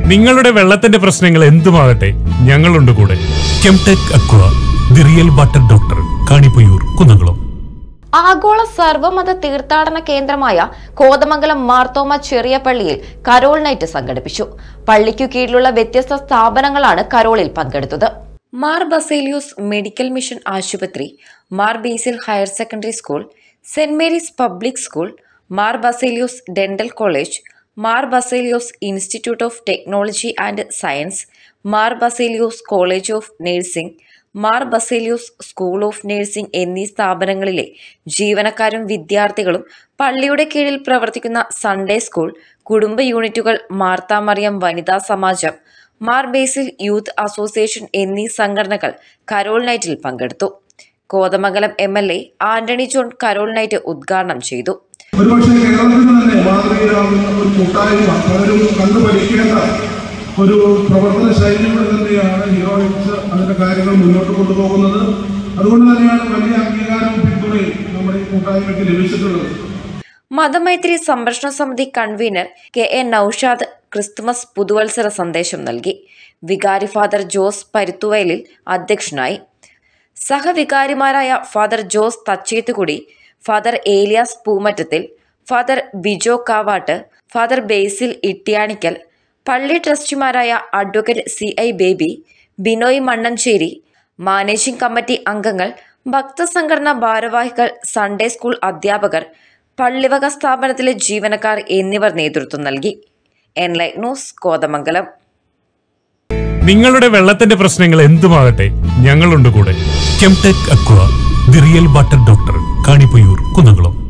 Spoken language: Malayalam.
നിങ്ങളുടെ വെള്ളത്തിന്റെ പ്രശ്നങ്ങൾ എന്തുമാകട്ടെ ഞങ്ങളുണ്ട് കൂടെ Chemtech aqua the real water doctor Kanippayyur Kunnamkulam ആഗോള സർവമത തീർത്ഥാടന കേന്ദ്രമായ കോതമംഗലം മാർത്തോമ ചെറിയ പള്ളിയിൽ കരോൾ നൈറ്റ് സംഘടിപ്പിച്ചു പള്ളിക്കു കീഴിലുള്ള വ്യത്യസ്ത സ്ഥാപനങ്ങളാണ് കരോളിൽ പങ്കെടുത്തത് മാർ ബസേലിയൂസ് മെഡിക്കൽ മിഷൻ ആശുപത്രി Mar Basil higher secondary school Saint Mary's public school Mar Baselius dental college Mar Baselios institute of technology and science Mar Baselios college of nursing Mar Baselios school of nursing എന്നീ സ്ഥാപനങ്ങളിലെ ജീവനക്കാരും വിദ്യാർത്ഥികളും പള്ളിയുടെ കീഴിൽ പ്രവർത്തിക്കുന്ന സൺഡേ സ്കൂൾ കുടുംബ യൂണിറ്റുകൾ മാർത്താമറിയം വനിതാ സമാജം മാർ ബേസിൽ യൂത്ത് അസോസിയേഷൻ എന്നീ സംഘടനകൾ കരോൾ നൈറ്റിൽ പങ്കെടുത്തു Kothamangalam M L A Antony John carol night ഉദ്ഘാടനം ചെയ്തു ഒരുപക്ഷെ കേരളത്തിൽ തന്നെ മാതൃകയാകുന്ന ഒരു കൂട്ടായ്മ പലരും കണ്ടുപഠിക്കേണ്ട ഒരു പ്രവർത്തന ശൈലികൾ തന്നെയാണ് ഹീറോയിക്സ് അതിന്റെ കാര്യങ്ങൾ മുന്നോട്ട് കൊണ്ടുപോകുന്നത് അതുകൊണ്ട് തന്നെയാണ് വലിയ അംഗീകാരവും പിന്തുണയും നമ്മുടെ ഈ കൂട്ടായ്മയ്ക്ക് ലഭിച്ചിട്ടുള്ളത് മതമൈത്രി സംരക്ഷണ സമിതി convener K A Naushad Christmas പുതുവത്സര സന്ദേശം നൽകി വികാരി ഫാദർ ജോസ് പരുത്തുവയലിൽ അധ്യക്ഷനായി സഹവികാരിമാരായ father Jose Thachethukudy father Elias Poomattathil father Bijo Kavattu father Basil Ittiyanickal പള്ളി ട്രസ്റ്റിമാരായ advocate C I Baby Binoy Mannancheri managing committee അംഗങ്ങൾ ഭക്തസംഘടനാ ഭാരവാഹികൾ സൺഡേ സ്കൂൾ അധ്യാപകർ പള്ളിവക സ്ഥാപനത്തിലെ ജീവനക്കാർ എന്നിവർ നേതൃത്വം നൽകി എൻലൈറ്റ് ന്യൂസ് കോതമംഗലം നിങ്ങളുടെ വെള്ളത്തിന്റെ പ്രശ്നങ്ങൾ എന്തുമാകട്ടെ ഞങ്ങളുണ്ട് കൂടെ Chemtech aqua the real water doctor Kanippayyur Kunnamkulam